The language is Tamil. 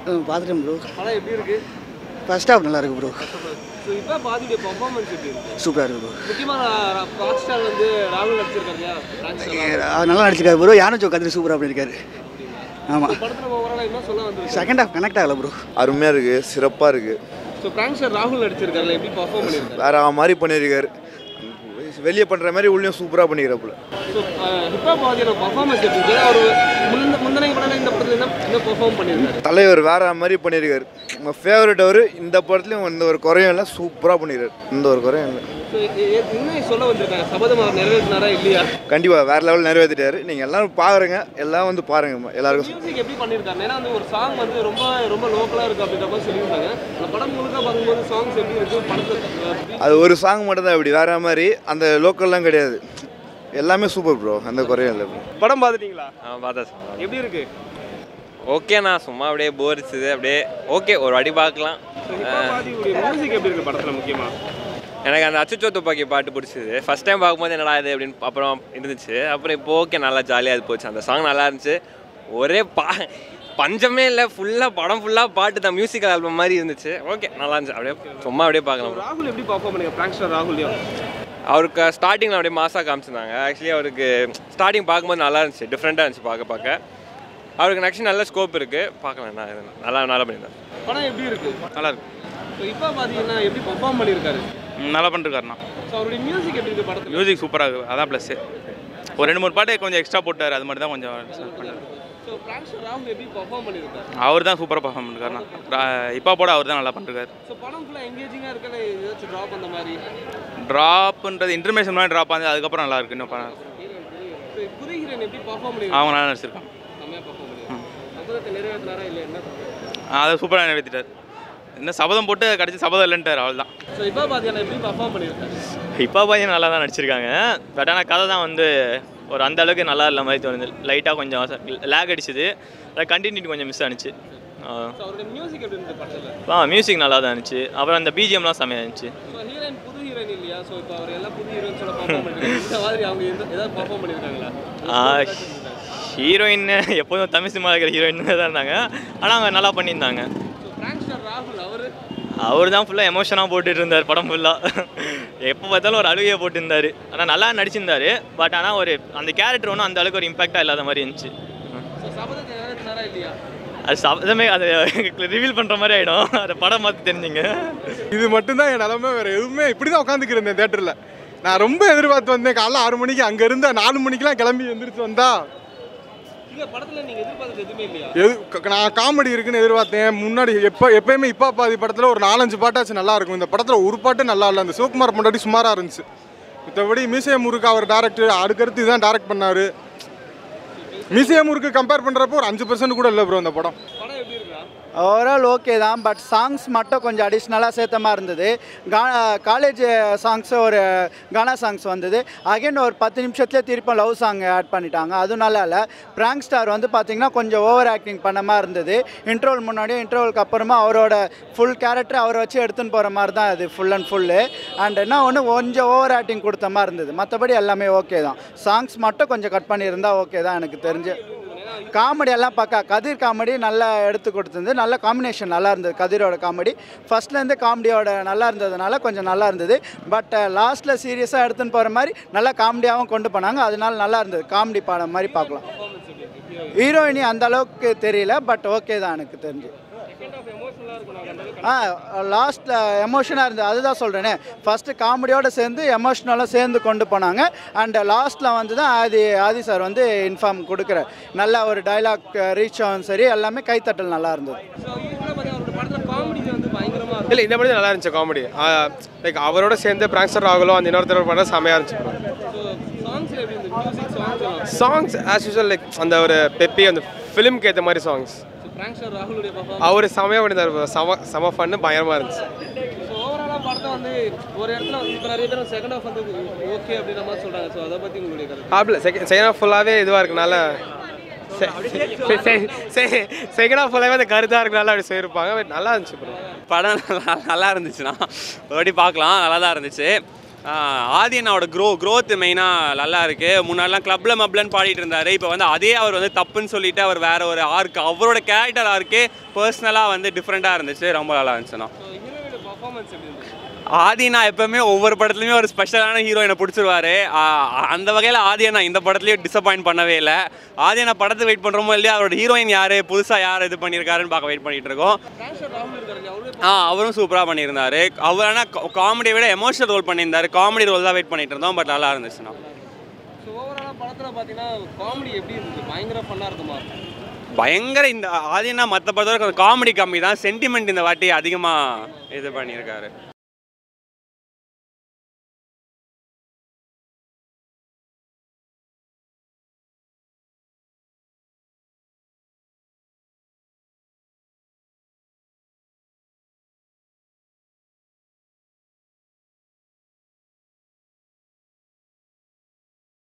பார்த்துட்டேன் ப்ரோ படம் எப்படி இருக்கு ஃபர்ஸ்ட் ஹாஃப் நல்லா இருக்கு ப்ரோ ஸோ இப்போ பாதியுடைய பர்ஃபார்மன்ஸ் எப்படி இருக்கு சூப்பராக இருக்கு ப்ரோ முக்கியமான ராக் ஸ்டார் வந்து ராகுல் நடிச்சிருக்காரு இல்லையா Thanks a lot. நல்லா நடிச்சிருக்காரு ப்ரோ யானை ஜோ கதிரி சூப்பராக பண்ணியிருக்காரு ஆமாம் இந்த படத்தில் ஓவராலாக என்ன சொல்ல வந்து செகண்ட் ஹாஃப் கனெக்ட் ஆகல ப்ரோ அருமையாக இருக்குது சிறப்பாக இருக்குது ஸோ பிராங்க் ஸ்டார் ராகுல் நடிச்சிருக்காருல எப்படி பர்ஃபார்ம் பண்ணியிருக்காரு வேற மாதிரி பண்ணியிருக்காரு வெளியே பண்ணுற மாதிரி உள்ளேயும் சூப்பராக பண்ணிக்கிறாப்புல ஸோ ஹிப்பா பாதியோட பர்ஃபார்மன்ஸ் எப்படி இருக்கு அவர் முந்த முந்தனை படம் இந்த படத்தில் என்ன என்ன பர்ஃபார்ம் பண்ணியிருக்காரு தலைவர் வேற மாதிரி பண்ணியிருக்காரு உங்கள் ஃபேவரட் அவர் இந்த படத்துலையும் எந்த ஒரு குறையும் இல்லை சூப்பராக பண்ணியிருக்காரு எந்த ஒரு குறையும் இல்லை ஸோ என்ன சொல்ல வந்திருக்காங்க சபதம் அவர் நிறைவேற்றினாரா இல்லையா கண்டிப்பாக வேற லெவல் நிறைவேற்றிட்டாரு நீங்கள் எல்லாரும் பாருங்க எல்லாம் வந்து பாருங்க எல்லாருக்கும் மியூசிக் எப்படி பண்ணியிருக்காரு ஏன்னா அந்த ஒரு சாங் வந்து ரொம்ப ரொம்ப லோக்கலாக இருக்குது அப்படின்ற மாதிரி சொல்லியிருந்தாங்க அந்த படம் முழுக்க பார்க்கும்போது சாங்ஸ் எப்படி இருக்கு படத்தில் அது ஒரு சாங் மட்டும் தான் இப்படி வேற மாதிரி அந்த லோக்கல்லாம் கிடையாது எல்லாமே சூப்பர் ப்ரோ அந்த குறையும் இல்லை bro. படம் பார்த்துட்டீங்களா ஆ பார்த்தா சார் எப்படி இருக்கு ஓகேண்ணா சும்மா அப்படியே போர் அடிச்சுது அப்படியே ஓகே ஒரு வாட்டி பார்க்கலாம் மியூசிக் எப்படி இருக்கு படத்தில் முக்கியமா எனக்கு அந்த அச்சுச்சோ துப்பாக்கி பாட்டு பிடிச்சது ஃபர்ஸ்ட் டைம் பார்க்கும்போது என்னடா இது அப்படின்னு அப்புறம் இருந்துச்சு அப்புறம் இப்போ ஓகே நல்லா ஜாலியாக அது போச்சு அந்த சாங் நல்லா இருந்துச்சு ஒரே பா பஞ்சமே இல்லை ஃபுல்லாக படம் ஃபுல்லாக பாட்டு தான் மியூசிக்கல் ஆல்பம் மாதிரி இருந்துச்சு ஓகே நல்லா இருந்துச்சு அப்படியே சும்மா அப்படியே பார்க்கலாம் ராகுல் எப்படி பர்ஃபார்ம் பண்ணிருக்க பிராங்க் ஸ்டார் ராகுல்லையும் அவருக்கு ஸ்டார்டிங்கில் அப்படியே மாசாக காமிச்சிருந்தாங்க ஆக்சுவலி அவருக்கு ஸ்டார்டிங் பார்க்கும்போது நல்லா இருந்துச்சு டிஃப்ரெண்ட்டாக இருந்துச்சு பார்க்க பார்க்க அவருக்கு நெக்ஸ்ட் நல்ல ஸ்கோப் இருக்குது பார்க்கலாம் என்ன இது நல்லா நல்லா பண்ணியிருந்தாங்க படம் எப்படி இருக்கு நல்லா இருக்கு ஸோ இப்போ பார்த்தீங்கன்னா எப்படி பர்ஃபார்ம் பண்ணியிருக்காரு ம், நல்லா பண்ணிருக்காருண்ணா ஸோ அவருடைய மியூசிக் எப்படி இருக்கு படத்தில் மியூசிக் சூப்பராக இருக்குது அதான் ப்ளஸ்ஸு ஒரு ரெண்டு மூணு பாட்டு கொஞ்சம் எக்ஸ்ட்ரா போட்டார் அது மட்டும் தான் கொஞ்சம் பண்ணார் ஸோ பிராங்க் ஸ்டார் ராகுல் எப்படி பர்ஃபார்ம் பண்ணியிருக்காரு அவர் தான் சூப்பராக பர்ஃபார்ம் பண்ணிருக்காருண்ணா இப்போ போட அவர் தான் நல்லா பண்ணிருக்காரு ஸோ படம் ஃபுல்லாக எங்கேஜிங்காக இருக்கல ஏதாச்சும் ட்ராப் அந்த மாதிரி ட்ராப்ன்றது இன்டர்மேஷன் மாதிரி ட்ராப் ஆகுது அதுக்கப்புறம் நல்லா இருக்கு இன்னும் பரவாயில்ல. ஸோ புது ஹீரோயின் எப்படி பர்ஃபார்ம் பண்ணியிருக்காங்க அவங்க நல்லா நடிச்சிருக்காங்க செம்மையாக பர்ஃபார்ம் பண்ணியிருக்காங்க சபதத்தை நிறைவேற்றினாரா இல்லை என்ன ஆ, அதை சூப்பராக நிறைவேற்றிட்டார் இன்னும் சபதம் போட்டு கடைசி சபதம் இல்லைன்ட்டார் அவள் தான் ஸோ இப்போ பார்த்தீங்கன்னா எப்படி பர்ஃபார்ம் பண்ணியிருக்காரு இப்போ பையன் நல்லா தான் நடிச்சிருக்காங்க பட் ஆனால் கதை தான் வந்து ஒரு அந்த அளவுக்கு நல்லா இல்லை மாதிரி தோணுது லைட்டாக கொஞ்சம் லேக் அடிச்சுது அதை கண்டினியூட்டி கொஞ்சம் மிஸ் ஆனிச்சு ஸோ அவருடைய மியூசிக் எப்படி இருந்தது படத்தில் ஆ மியூசிக் நல்லா தான் இருந்துச்சு அப்புறம் அந்த பிஜிஎம்லாம் செம்மையாக இருந்துச்சு ஸோ ஹீரோயின் புது ஹீரோயின் இல்லையா ஸோ இப்போ அவர் எல்லாம் புது ஹீரோயின்ஸோட பர்ஃபார்ம் பண்ணிருக்காங்க இந்த மாதிரி அவங்க எந்த ஏதாவது பர்ஃபார்ம் பண்ணியிருக்காங்களா ஹீரோயின் எப்போதும் தமிழ் சினிமா இருக்கிற ஹீரோயின் தான் இருந்தாங்க ஆனால் அவங்க நல்லா பண்ணியிருந்தாங்க ஸோ பிராங்க் ஸ்டார் ராகுல் அவர் அவர் தான் ஃபுல்லாக எமோஷனாக போட்டுட்டு இருந்தார் படம் ஃபுல்லாக எப்போ பார்த்தாலும் ஒரு அழுகையை போட்டிருந்தாரு ஆனால் நல்லா நடிச்சிருந்தாரு பட் ஆனால் ஒரு அந்த கேரக்டர் ஒன்றும் அந்த அளவுக்கு ஒரு இம்பாக்டாக இல்லாத மாதிரி இருந்துச்சு ஸோ சபதத்தை நிறைவேற்றினாரா இல்லையா அது சபதமே அதை ரிவீல் பண்ணுற மாதிரி ஆகிடும் அதை படம் பார்த்து தெரிஞ்சுங்க இது மட்டும்தான் என் நிலமை வேறு எதுவுமே இப்படி தான் உட்காந்துக்கிருந்தேன் தேட்டரில் நான் ரொம்ப எதிர்பார்த்து வந்தேன் காலைல ஆறு மணிக்கு அங்கே இருந்த நாலு மணிக்கெலாம் கிளம்பி எந்திரிச்சு வந்தா இல்லை படத்தில் நீங்கள் எதிர்பார்த்தது எதுவுமே இல்லையா எது க- நான் காமெடி இருக்குன்னு எதிர்பார்த்தேன் முன்னாடி எப்போ எப்பயுமே இப்போ பாதி படத்தில் ஒரு நாலஞ்சு பாட்டாச்சும் நல்லா இருக்கும் இந்த படத்தில் ஒரு பாட்டு நல்லா இல்லை அந்த சிவகுமார் முன்னாடி சுமாராக இருந்துச்சு மற்றபடி மீசைய முருகு அவர் டேரக்டர் அடுக்கடுத்து இதுதான் டேரக்ட் பண்ணார் மீசைய முருக்கு கம்பேர் பண்ணுறப்போ ஒரு அஞ்சு பர்சன்ட் கூட இல்லை ப்ரோ இந்த படம் படம் எப்படி இருக்கா ஓவரால் ஓகே தான் பட் சாங்ஸ் மட்டும் கொஞ்சம் அடிஷ்னலாக சேர்த்த மாதிரி இருந்தது கா காலேஜ் சாங்ஸ் ஒரு கானா சாங்ஸ் வந்தது அகைன் ஒரு பத்து நிமிஷத்துலேயே திருப்பி லவ் சாங் ஆட் பண்ணிட்டாங்க அதுவும் நல்லா இல்லை பிராங்க் ஸ்டார் வந்து பார்த்திங்கன்னா கொஞ்சம் ஓவர் ஆக்டிங் பண்ண மாதிரி இருந்தது இன்ட்ரோல் முன்னாடியும் இன்ட்ரோலுக்கு அப்புறமா அவரோட ஃபுல் கேரக்டர் அவரை வச்சு எடுத்துன்னு போகிற மாதிரி தான் அது ஃபுல் அண்ட் ஃபுல்லு அண்ட் என்ன ஒன்று கொஞ்சம் ஓவர் ஆக்டிங் கொடுத்த மாதிரி இருந்தது மற்றபடி எல்லாமே ஓகே தான் சாங்ஸ் மட்டும் கொஞ்சம் கட் பண்ணியிருந்தா ஓகே தான் எனக்கு தெரிஞ்சு காமெடி எல்லாம் பக்கா கதிர் காமெடி நல்லா எடுத்து கொடுத்துருந்து நல்ல காம்பினேஷன் நல்லா இருந்தது கதிரோட காமெடி ஃபர்ஸ்ட்லேருந்து காமெடியோட நல்லா இருந்ததுனால கொஞ்சம் நல்லா இருந்தது பட் லாஸ்ட்டில் சீரியஸாக எடுத்துன்னு போகிற மாதிரி நல்லா காமெடியாகவும் கொண்டு போனாங்க அதனால நல்லா இருந்தது காமெடி பாடம் மாதிரி பார்க்கலாம் ஹீரோயினி அந்த அளவுக்கு தெரியல பட் ஓகே தான் எனக்கு தெரிஞ்சு ஆ லாஸ்ட்டில் எமோஷனாக இருந்தது அதுதான் சொல்கிறேனே ஃபஸ்ட்டு காமெடியோடு சேர்ந்து எமோஷ்னலாக சேர்ந்து கொண்டு போனாங்க அண்ட் லாஸ்ட்டில் வந்து தான் ஆதி ஆதி சார் வந்து இன்ஃபார்ம் கொடுக்குற நல்ல ஒரு டைலாக் ரீச் ஆகும் சரி எல்லாமே கைத்தட்டல் நல்லா இருந்தது ஸோ யூஸ்வலாக பார்த்தீங்கன்னா அவரோட படத்தில் காமெடி வந்து பயங்கரமாக இருக்கும் இல்லை இந்த படத்தில் நல்லா இருந்துச்சு காமெடி லைக் அவரோட சேர்ந்து பிராங்க்ஸ்டர் ராகுலும் அந்த இன்னொருத்தர் படம் செமையாக இருந்துச்சு ஸோ சாங்ஸில் எப்படி இருந்தது music songs songs as usual like அந்த ஒரு பெப்பி அந்த ஃபிலிம்க்கு ஏற்ற மாதிரி சாங்ஸ் ஸோ பிராங்க் ஸ்டார் ராகுலுடைய பர்ஃபார்ம் அவர் செமையாக பண்ணியிருந்தார் செம செம ஃபன்னு பயங்கரமாக இருந்துச்சு ஸோ ஓவராலாக படத்தை வந்து ஒரு இடத்துல இப்போ நிறைய பேர் செகண்ட் ஹாஃப் வந்து ஓகே அப்படின்ற மாதிரி சொல்கிறாங்க ஸோ அதை பற்றி உங்களுடைய கருத்து ஆப்பில் செகண்ட் செகண்ட் ஹாஃப் ஃபுல்லாகவே இதுவாக இருக்கனால செகண்ட் ஹாஃப் ஃபுல்லாகவே அந்த கருத்தாக இருக்கனால அப்படி சொல்லியிருப்பாங்க பட் நல்லா இருந்துச்சு ப்ரோ படம் நல்லா நல்லா இருந்துச்சுண்ணா ஒரு வாட்டி பார்க்கலாம் நல்லா தான் இருந்துச்சு ஆதியனோட க்ரோ growth மெயினாக நல்லா இருக்கு முன்னாடிலாம் கிளப்ல மப்லன்னு பாடிட்டு இருந்தாரு இப்போ வந்து அதே அவர் வந்து தப்புன்னு சொல்லிட்டு அவர் வேற ஒரு ஆர்க் அவரோட கேரக்டர் ஆர்க்கே பர்சனலாக வந்து டிஃப்ரெண்ட்டாக இருந்துச்சு ரொம்ப நல்லா இருந்துச்சுண்ணா ஸோ ஹீரோவோட பர்ஃபார்மன்ஸ் எப்படி இருந்துச்சு ஆதினா எப்பவுமே ஒவ்வொரு படத்துலையுமே ஒரு ஸ்பெஷலான ஹீரோயினை பிடிச்சிருவாரு ஆஹ் அந்த வகையில் ஆதியனா இந்த படத்துலையும் டிசப்பாயிண்ட் பண்ணவே இல்லை ஆதியனா படத்தை வெயிட் பண்ணுறோமோ இல்லையா அவரோட ஹீரோயின் யார் புதுசாக யார் இது பண்ணியிருக்காருன்னு பார்க்க வெயிட் பண்ணிட்டு இருக்கோம் ட்ரான்ஸ்ஃபர் ராகுல் இருக்காரு இல்லையா, அவரு ஆ அவரும் சூப்பராக பண்ணியிருந்தாரு அவர் ஆனால் காமெடியை விட எமோஷனல் ரோல் பண்ணியிருந்தாரு காமெடி ரோல் தான் வெயிட் பண்ணிட்டு இருந்தோம் பட் நல்லா இருந்துச்சுண்ணா ஸோ ஓவராலாக படத்தில் பார்த்தீங்கன்னா காமெடி எப்படி இருந்துச்சு பயங்கர ஃபன்னாக இருக்குமா பயங்கர இந்த ஆதியனா மற்ற படத்தோட காமெடி கம்மி தான் சென்டிமெண்ட் இந்த வாட்டி அதிகமாக இது பண்ணியிருக்காரு